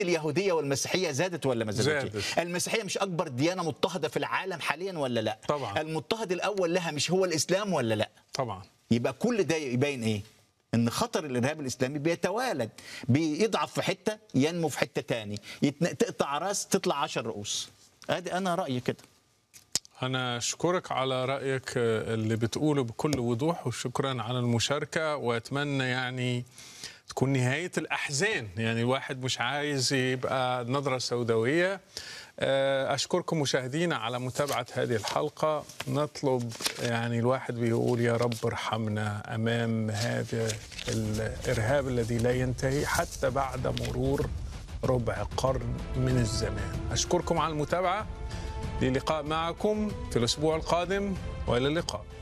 اليهوديه والمسيحيه زادت ولا ما زادتش؟ زادت. المسيحيه مش اكبر ديانه مضطهده في العالم حاليا ولا لا؟ طبعاً. المضطهد الاول لها مش هو الاسلام ولا لا؟ طبعا يبقى كل ده يبين ايه؟ ان خطر الارهاب الاسلامي بيتوالد بيضعف في حته ينمو في حته تاني يتن... تقطع راس تطلع عشر رؤوس ادي انا رايي كده أنا أشكرك على رأيك اللي بتقوله بكل وضوح وشكرا على المشاركة وأتمنى يعني تكون نهاية الأحزان يعني الواحد مش عايز يبقى نظرة سوداوية أشكركم مشاهدينا على متابعة هذه الحلقة نطلب يعني الواحد بيقول يا رب ارحمنا أمام هذا الإرهاب الذي لا ينتهي حتى بعد مرور ربع قرن من الزمان أشكركم على المتابعة للقاء معكم في الأسبوع القادم وإلى اللقاء